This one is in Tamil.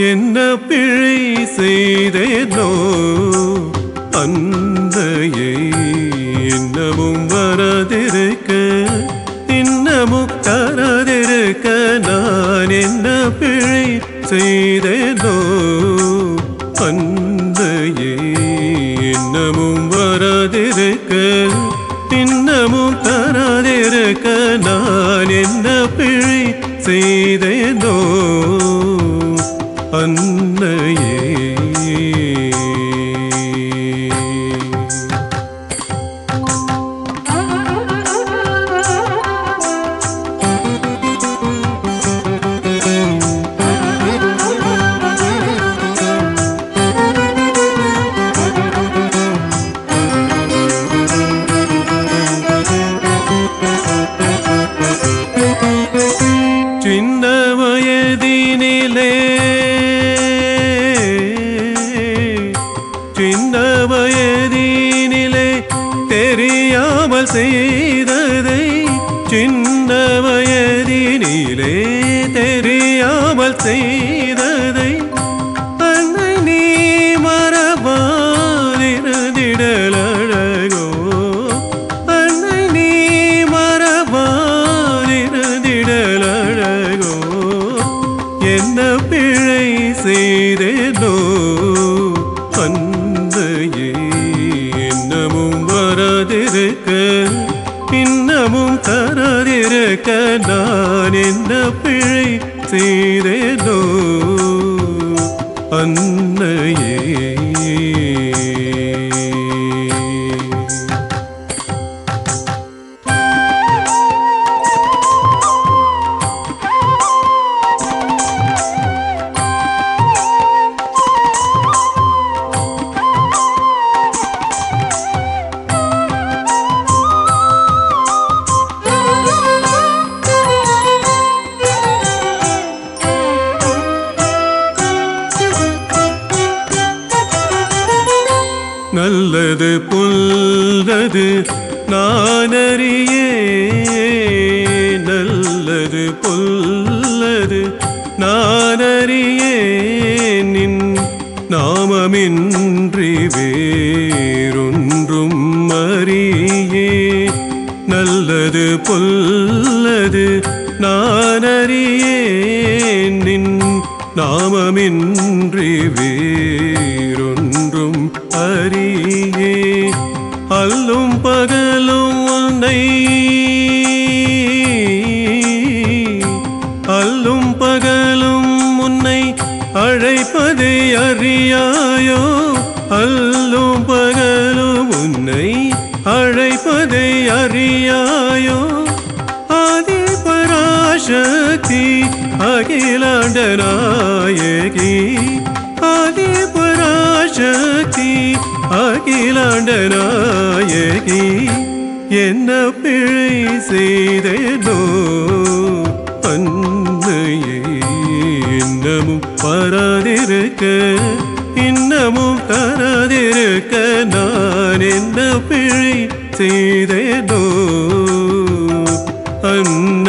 என்ன பிழை செய்தேனோ அந்தையை இன்னமும் வரதிருக்க இன்னமும் தரதிருக்க நான் என்ன பிழை செய்தேனோ அந்தையை இன்னமும் வரதிருக்க இன்னமும் தராதிருக்க நான் என்ன பிழை செய்தேனோ அன்னையே சின்ன வயதினிலே சின்ன வயதினிலே தெரியாமல் செய்ததை சின்ன வயதினிலே தெரியாமல் செய்ததை அன்னை நீ மரபாலிருந்திடல் அழகோ அன்னை நீ மரபாலிருந்திடல் அழகோ என்ன பிழை செய்தேனோ அந்தையே இன்னமும் வராதிருக்க இன்னமும் தராதிருக்க நான் என்ன பிழை செய்தேனோ அன்னையே நல்லது புல்லது நானறியே நல்லது புல்லது நானறியே நின் நாமமின்றி வேறொன்றும் அறியே நல்லது புல்லது நானறியே நின் நாமமின்றி வேறொன்றும் அறியே அல்லும் பகலும் உன்னை அல்லும் பகலும் உன்னை அழைப்பதை அறியாயோ அல்லும் பகலும் உன்னை அழைப்பதை அறியாயோ ஆதி பராசக்தி அகிலாண்ட நாயகி ஆதி பராசக்தி அகிலாண்ட நாயகி என்ன பிழை செய்தேனோ அன்னையே இன்னமும் வராதிருக்க இன்னமும் தராதிருக்க நான் என்ன பிழை செய்தேனோ அன்னையே